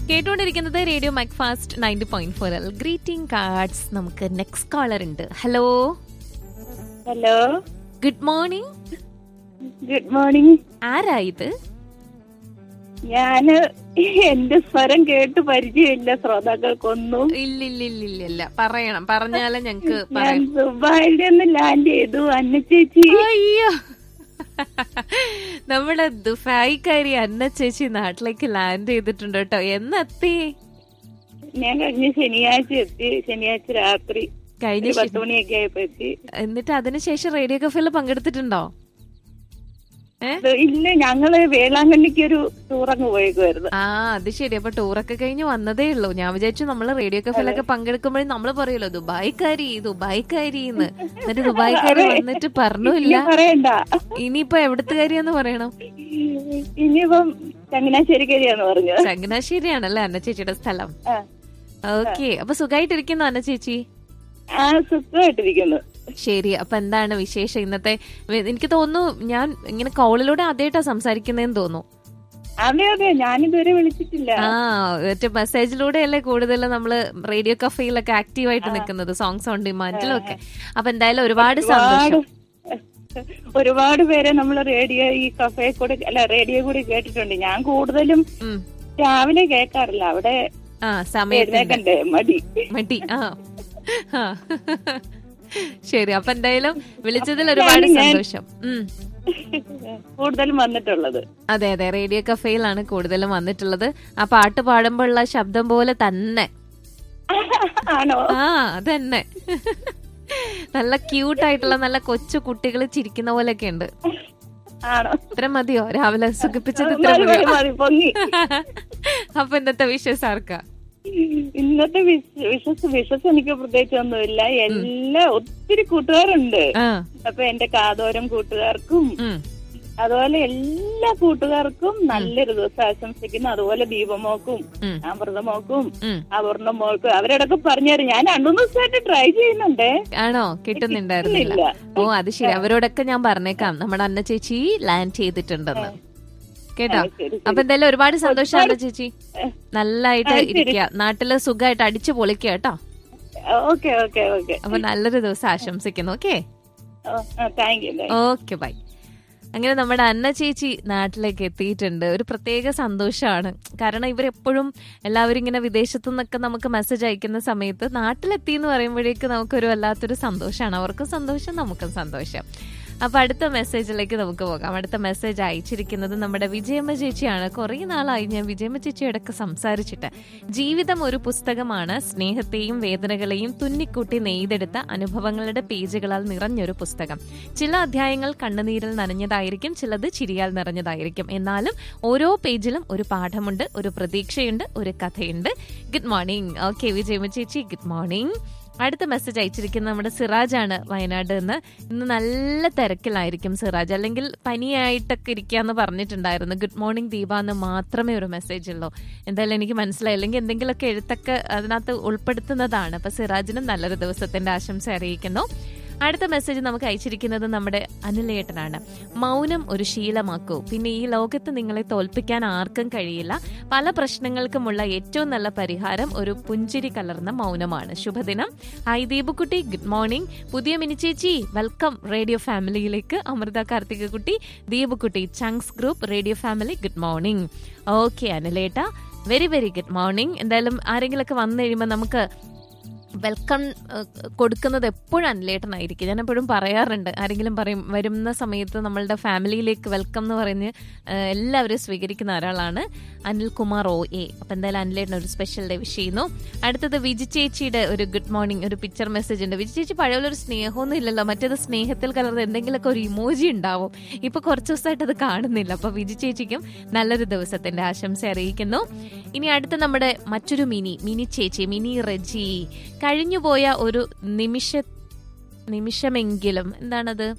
കേട്ടുകൊണ്ടിരിക്കുന്നത് radio Macfast ninety point ഫോറിൽ greeting cards നമുക്ക് നെക്സ്റ്റ് കോളർ ഉണ്ട് hello hello good morning good morning ആരാ ഇത് ഞാന് എന്റെ സ്വരം കേട്ട് പരിചയമില്ല ശ്രോതാക്കൾക്കൊന്നും ഇല്ല ഇല്ല ഇല്ല ഇല്ല ഇല്ല പറയണം പറഞ്ഞാലേ ഞങ്ങക്ക് ഞാൻ പറയാം ദുബായിന്റെ ഒന്ന് ലാൻഡ് ചെയ്തു അന്ന ചേച്ചി അയ്യോ നമ്മുടെ ദുബായിക്കാരി അന്ന ചേച്ചി നാട്ടിലേക്ക് ലാൻഡ് ചെയ്തിട്ടുണ്ട് കേട്ടോ എന്നെത്തി ഞാൻ കഴിഞ്ഞ ശനിയാഴ്ച എത്തി ശനിയാഴ്ച രാത്രി കഴിഞ്ഞ ഒരു പത്ത് മണിയൊക്കെ ആയപ്പോ എത്തി എന്നിട്ട് അതിനുശേഷം റേഡിയോ കഫേയിൽ പങ്കെടുത്തിട്ടുണ്ടോ ഏ അത് ഇല്ല ഞങ്ങള് വേളാങ്കണ്ണിക്ക് ഒരു ടൂറങ്ങ് പോയേക്കുമായിരുന്നു ആ അത് ശരി അപ്പൊ ടൂറൊക്കെ കഴിഞ്ഞ് വന്നതേ ഉള്ളൂ ഞാൻ വിചാരിച്ചു നമ്മള് റേഡിയോ കഫേലൊക്കെ പങ്കെടുക്കുമ്പോഴേ നമ്മള് പറയുമല്ലോ ദുബായിക്കാരി ദുബായിക്കാരി എന്ന് എന്നിട്ട് ദുബായിക്കാരി വന്നിട്ട് പറഞ്ഞില്ല ഇനി പറയണ്ട ഇനിയിപ്പൊ എവിടത്തുകാരിയാന്ന് പറയണം ഇനിയിപ്പം ചങ്ങനാശ്ശേരിക്കരിയാന്ന് പറഞ്ഞു ചങ്ങനാശ്ശേരിയാണല്ലേ അന്ന ചേച്ചിയുടെ സ്ഥലം ആ. ഓക്കെ അപ്പൊ സുഖമായിട്ടിരിക്കുന്നു അന്ന ചേച്ചി ആ സുഖമായിട്ടിരിക്കുന്നു ശരി അപ്പൊ എന്താണ് വിശേഷം ഇന്നത്തെ എനിക്ക് തോന്നുന്നു ഞാൻ ഇങ്ങനെ കോളിലൂടെ ആദ്യമായിട്ടാ സംസാരിക്കുന്നതെന്ന് തോന്നുന്നു അതെ അതെ ഞാനിതുവരെ വിളിച്ചിട്ടില്ല ആ മറ്റേ മെസ്സേജിലൂടെ അല്ലേ കൂടുതൽ നമ്മള് റേഡിയോ കഫേയിലൊക്കെ ആക്റ്റീവായിട്ട് നിൽക്കുന്നത് സോങ്സ് ഓൺ ഡിമാൻഡിലും ഒക്കെ അപ്പൊ എന്തായാലും ഒരുപാട് സന്തോഷം ഒരുപാട് പേരെ നമ്മൾ റേഡിയോ ഈ കഫേ കൂടെ അല്ല റേഡിയോ കൂടി കേട്ടിട്ടുണ്ട് ഞാൻ കൂടുതലും ഉം. രാവിലെ കേൾക്കാറില്ല അവിടെ ആ സമയത്തിന്റെ എഴുന്നേക്കണ്ടേ മടി മടി ആ ആ. ശരി അപ്പൊ എന്തായാലും വിളിച്ചതിൽ ഒരുപാട് ഞാൻ- സന്തോഷം ഉം കൂടുതലും വന്നിട്ടുള്ളത് അതെ അതെ റേഡിയോ കഫേയിലാണ് കൂടുതലും വന്നിട്ടുള്ളത് ആ പാട്ട് പാടുമ്പോഴുള്ള ശബ്ദം പോലെ തന്നെ ആണോ ആ അതന്നെ നല്ല ക്യൂട്ട് ആയിട്ടുള്ള നല്ല കൊച്ചു കുട്ടികൾ ചിരിക്കുന്ന പോലെയൊക്കെ ഉണ്ട് ആണോ ഇത്ര മതിയോ രാവിലെ സുഖിപ്പിച്ചത് ഇത്ര മതി മതി മതിയോ മതി പൊങ്ങി അപ്പൊ ഇന്നത്തെ വിഷയം ആർക്കാ ഇന്നത്തെ വിശ- വിശ്വസ് വിശ്വസ് എനിക്ക് പ്രത്യേകിച്ച് ഒന്നുമില്ല എല്ലാ ഒത്തിരി കൂട്ടുകാരുണ്ട് ആ അപ്പൊ എന്റെ കാതോരം കൂട്ടുകാർക്കും ഉം അതുപോലെ എല്ലാ കൂട്ടുകാർക്കും നല്ലൊരു ദിവസം ആശംസിക്കുന്നു അതുപോലെ ദീപമോക്കും ഉം. അമൃതമോക്കും ഉം അപർണ മോൾക്കും അവരോടൊക്കെ പറഞ്ഞുതരും ഞാൻ രണ്ടു മൂന്ന് ദിവസമായിട്ട് ട്രൈ ചെയ്യുന്നുണ്ടേ ആണോ കിട്ടുന്നുണ്ടായിരുന്നില്ല ഇല്ല. ഓ അത് ശരി അവരോടൊക്കെ ഞാൻ പറഞ്ഞേക്കാം നമ്മുടെ അന്ന ചേച്ചി ലാൻഡ് ചെയ്തിട്ടുണ്ടെന്ന് കേട്ടോ ശരി, ശരി. അപ്പൊ എന്തായാലും ഒരുപാട് സന്തോഷം അന്ന ചേച്ചി നല്ലായിട്ട് ആ, ശരി. ഇരിക്കുക നാട്ടില് സുഖമായിട്ട് അടിച്ചു പൊളിക്കുക കേട്ടോ ഓക്കെ ഓക്കെ ഓക്കെ അപ്പൊ നല്ലൊരു ദിവസം ആശംസിക്കുന്നു okay thank you okay bye അങ്ങനെ നമ്മുടെ അന്ന ചേച്ചി നാട്ടിലേക്ക് എത്തിയിട്ടുണ്ട് ഒരു പ്രത്യേക സന്തോഷമാണ് കാരണം ഇവരെപ്പോഴും എല്ലാവരും ഇങ്ങനെ വിദേശത്തു നിന്നൊക്കെ നമുക്ക് മെസ്സേജ് അയക്കുന്ന സമയത്ത് നാട്ടിലെത്തി എന്ന് പറയുമ്പോഴേക്ക് നമുക്കൊരു വല്ലാത്തൊരു സന്തോഷമാണ് അവർക്കും സന്തോഷം നമുക്കും സന്തോഷം അപ്പൊ അടുത്ത മെസ്സേജിലേക്ക് നമുക്ക് പോകാം അടുത്ത മെസ്സേജ് അയച്ചിരിക്കുന്നത് നമ്മുടെ വിജയമ്മ ചേച്ചിയാണ് കുറേ നാളായി ഞാൻ വിജയമ്മ ചേച്ചിയോടൊക്കെ സംസാരിച്ചിട്ട് ജീവിതം ഒരു പുസ്തകമാണ് സ്നേഹത്തെയും വേദനകളെയും തുന്നിക്കൂട്ടി നെയ്തെടുത്ത അനുഭവങ്ങളുടെ പേജുകളാൽ നിറഞ്ഞൊരു പുസ്തകം ചില അധ്യായങ്ങൾ കണ്ണുനീരിൽ നനഞ്ഞതായിരിക്കും ചിലത് ചിരിയാൽ നിറഞ്ഞതായിരിക്കും എന്നാലും ഓരോ പേജിലും ഒരു പാഠമുണ്ട് ഒരു പ്രതീക്ഷയുണ്ട് ഒരു കഥയുണ്ട് ഗുഡ് മോർണിംഗ് ഓക്കെ വിജയമ്മ ചേച്ചി ഗുഡ് മോർണിംഗ് അടുത്ത മെസ്സേജ് അയച്ചിരിക്കുന്നത് നമ്മുടെ സിറാജാണ് വയനാട് നിന്ന് ഇന്ന് നല്ല തിരക്കിലായിരിക്കും സിറാജ് അല്ലെങ്കിൽ പനിയായിട്ടൊക്കെ ഇരിക്കാന്ന് പറഞ്ഞിട്ടുണ്ടായിരുന്നു ഗുഡ് മോർണിംഗ് ദീപ എന്ന് മാത്രമേ ഒരു മെസ്സേജ് ഉള്ളൂ എന്തായാലും എനിക്ക് മനസ്സിലായി അല്ലെങ്കിൽ എന്തെങ്കിലുമൊക്കെ എഴുത്തൊക്കെ അതിനകത്ത് ഉൾപ്പെടുത്തുന്നതാണ് അപ്പൊ സിറാജിനും നല്ലൊരു ദിവസത്തിന്റെ ആശംസ അറിയിക്കുന്നു അടുത്ത മെസ്സേജ് നമുക്ക് അയച്ചിരിക്കുന്നത് നമ്മുടെ അനിലേട്ടനാണ് മൗനം ഒരു ശീലമാക്കൂ പിന്നെ ഈ ലോകത്ത് നിങ്ങളെ തോൽപ്പിക്കാൻ ആർക്കും കഴിയില്ല പല പ്രശ്നങ്ങൾക്കുമുള്ള ഏറ്റവും നല്ല പരിഹാരം ഒരു പുഞ്ചിരി കലർന്ന മൗനമാണ് ശുഭദിനം ഹായ് ദീപുക്കുട്ടി ഗുഡ് മോർണിംഗ് പുതിയ മിനിച്ചേച്ചി വെൽക്കം റേഡിയോ ഫാമിലിയിലേക്ക് അമൃത കാർത്തിക കുട്ടി Deepukutty chunks group radio family good morning okay അനിലേട്ട വെരി വെരി ഗുഡ് മോർണിംഗ് എന്തായാലും ആരെങ്കിലൊക്കെ വന്നു കഴിയുമ്പോൾ നമുക്ക് വെൽക്കം ഏഹ്, കൊടുക്കുന്നത് എപ്പോഴും അനിലേട്ടനായിരിക്കും ഞാൻ എപ്പോഴും പറയാറുണ്ട് ആരെങ്കിലും പറയും വരുന്ന സമയത്ത് നമ്മളുടെ ഫാമിലിയിലേക്ക് വെൽക്കം എന്ന് പറഞ്ഞ് ഏഹ്, എല്ലാവരും സ്വീകരിക്കുന്ന ഒരാളാണ് അനിൽകുമാർ ഒ എ അപ്പം എന്തായാലും അനിലേട്ടൻ ഒരു സ്പെഷ്യൽ ഡേ വിഷ് ചെയ്യുന്നു അടുത്തത് വിജി ചേച്ചിയുടെ ഒരു ഗുഡ് മോർണിംഗ് ഒരു പിക്ചർ മെസ്സേജ് ഉണ്ട് വിജി ചേച്ചി പഴയ പോലെ ഒരു സ്നേഹമൊന്നും ഇല്ലല്ലോ മറ്റേത് സ്നേഹത്തിൽ കലർന്ന് എന്തെങ്കിലുമൊക്കെ ഒരു ഇമോജി ഉണ്ടാവും ഇപ്പൊ കുറച്ച് ദിവസമായിട്ട് അത് കാണുന്നില്ല അപ്പൊ വിജി ചേച്ചിക്കും നല്ലൊരു ദിവസത്തിന്റെ ആശംസ അറിയിക്കുന്നു ഇനി അടുത്ത നമ്മുടെ മറ്റൊരു മിനി മിനി ചേച്ചി മിനി റജി കഴിഞ്ഞുപോയ ഒരു നിമിഷ നിമിഷമെങ്കിലും എന്താണത്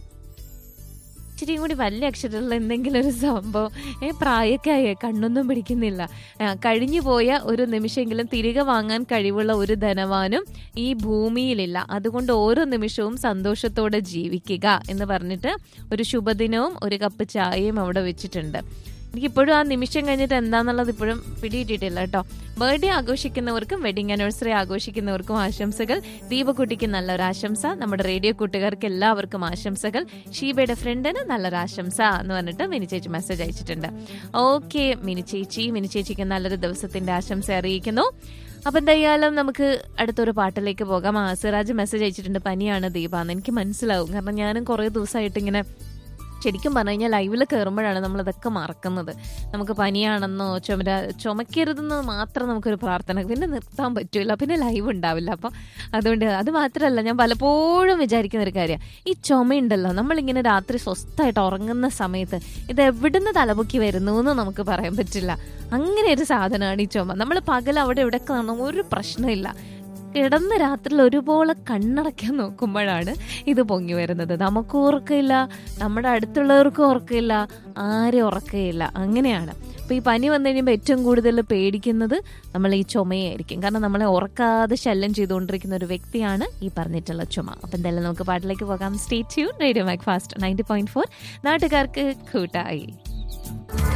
ഇച്ചിരിയും കൂടി വലിയ അക്ഷരമുള്ള എന്തെങ്കിലും ഒരു സംഭവം ഏ പ്രായമൊക്കെ ആയേ കണ്ണൊന്നും പിടിക്കുന്നില്ല ആ, കഴിഞ്ഞു പോയ ഒരു നിമിഷമെങ്കിലും തിരികെ വാങ്ങാൻ കഴിവുള്ള ഒരു ധനവാനും ഈ ഭൂമിയിലില്ല അതുകൊണ്ട് ഓരോ നിമിഷവും സന്തോഷത്തോടെ ജീവിക്കുക എന്ന് പറഞ്ഞിട്ട് ഒരു ശുഭദിനവും ഒരു കപ്പ് ചായയും അവിടെ വെച്ചിട്ടുണ്ട് എനിക്കിപ്പോഴും ആ നിമിഷം കഴിഞ്ഞിട്ട് എന്താന്നുള്ളത് ഇപ്പോഴും പിടിയിട്ടിട്ടില്ല കേട്ടോ ബർത്ത്ഡേ ആഘോഷിക്കുന്നവർക്കും വെഡിങ് ആനിവേഴ്സറി ആഘോഷിക്കുന്നവർക്കും ആശംസകൾ ദീപക്കുട്ടിക്ക് നല്ലൊരു ആശംസ നമ്മുടെ റേഡിയോ കൂട്ടുകാർക്ക് എല്ലാവർക്കും ആശംസകൾ ഷീബയുടെ ഫ്രണ്ടിന് നല്ലൊരു ആശംസ എന്ന് പറഞ്ഞിട്ട് മിനി ചേച്ചി മെസ്സേജ് അയച്ചിട്ടുണ്ട് ഓക്കെ മിനി ചേച്ചി മിനി ചേച്ചിക്ക് നല്ലൊരു ദിവസത്തിന്റെ ആശംസ അറിയിക്കുന്നു അപ്പൊ എന്തായാലും നമുക്ക് അടുത്തൊരു പാട്ടിലേക്ക് പോകാം ആ സിറാജ് മെസ്സേജ് അയച്ചിട്ടുണ്ട് പനിയാണ് ദീപാന്ന് എനിക്ക് മനസ്സിലാവും കാരണം ഞാനും കുറേ ദിവസമായിട്ട് ഇങ്ങനെ ശരിക്കും പറഞ്ഞു കഴിഞ്ഞാൽ ലൈവിൽ കയറുമ്പോഴാണ് നമ്മൾ ഇതൊക്കെ മറക്കുന്നത് നമുക്ക് പനിയാണെന്നോ ചുമര ചുമക്കരുതെന്നോ മാത്രം നമുക്കൊരു പ്രാർത്ഥന പിന്നെ നിർത്താൻ പറ്റില്ല പിന്നെ ലൈവ് ഉണ്ടാവില്ല അപ്പം അതുകൊണ്ട് അത് മാത്രമല്ല ഞാൻ പലപ്പോഴും വിചാരിക്കുന്ന ഒരു കാര്യം ഈ ചുമയുണ്ടല്ലോ നമ്മളിങ്ങനെ രാത്രി സ്വസ്ഥമായിട്ട് ഉറങ്ങുന്ന സമയത്ത് ഇത് എവിടുന്ന് തലപൊക്കി വരുന്നു എന്ന് നമുക്ക് പറയാൻ പറ്റില്ല അങ്ങനെ ഒരു സാധനമാണ് ഈ ചുമ നമ്മൾ പകൽ അവിടെ ഇവിടെ കാണുന്ന ഒരു പ്രശ്നമില്ല കിടന്ന് രാത്രിയിൽ ഒരുപോലെ കണ്ണടയ്ക്കാൻ നോക്കുമ്പോഴാണ് ഇത് പൊങ്ങി വരുന്നത് നമുക്ക് ഉറക്കമില്ല നമ്മുടെ അടുത്തുള്ളവർക്കും ഉറക്കമില്ല ആരും ഉറക്കമില്ല അങ്ങനെയാണ് അപ്പോൾ ഈ പനി വന്നു കഴിയുമ്പോൾ ഏറ്റവും കൂടുതൽ പേടിക്കുന്നത് നമ്മൾ ഈ ചുമയായിരിക്കും കാരണം നമ്മളെ ഉറക്കാതെ ശല്യം ചെയ്തുകൊണ്ടിരിക്കുന്ന ഒരു വ്യക്തിയാണ് ഈ പറഞ്ഞിട്ടുള്ള ചുമ അപ്പം എന്തായാലും നമുക്ക് പാട്ടിലേക്ക് പോകാം stay tune radio Macfast ninety point four നാട്ടുകാർക്ക് കൂട്ടായി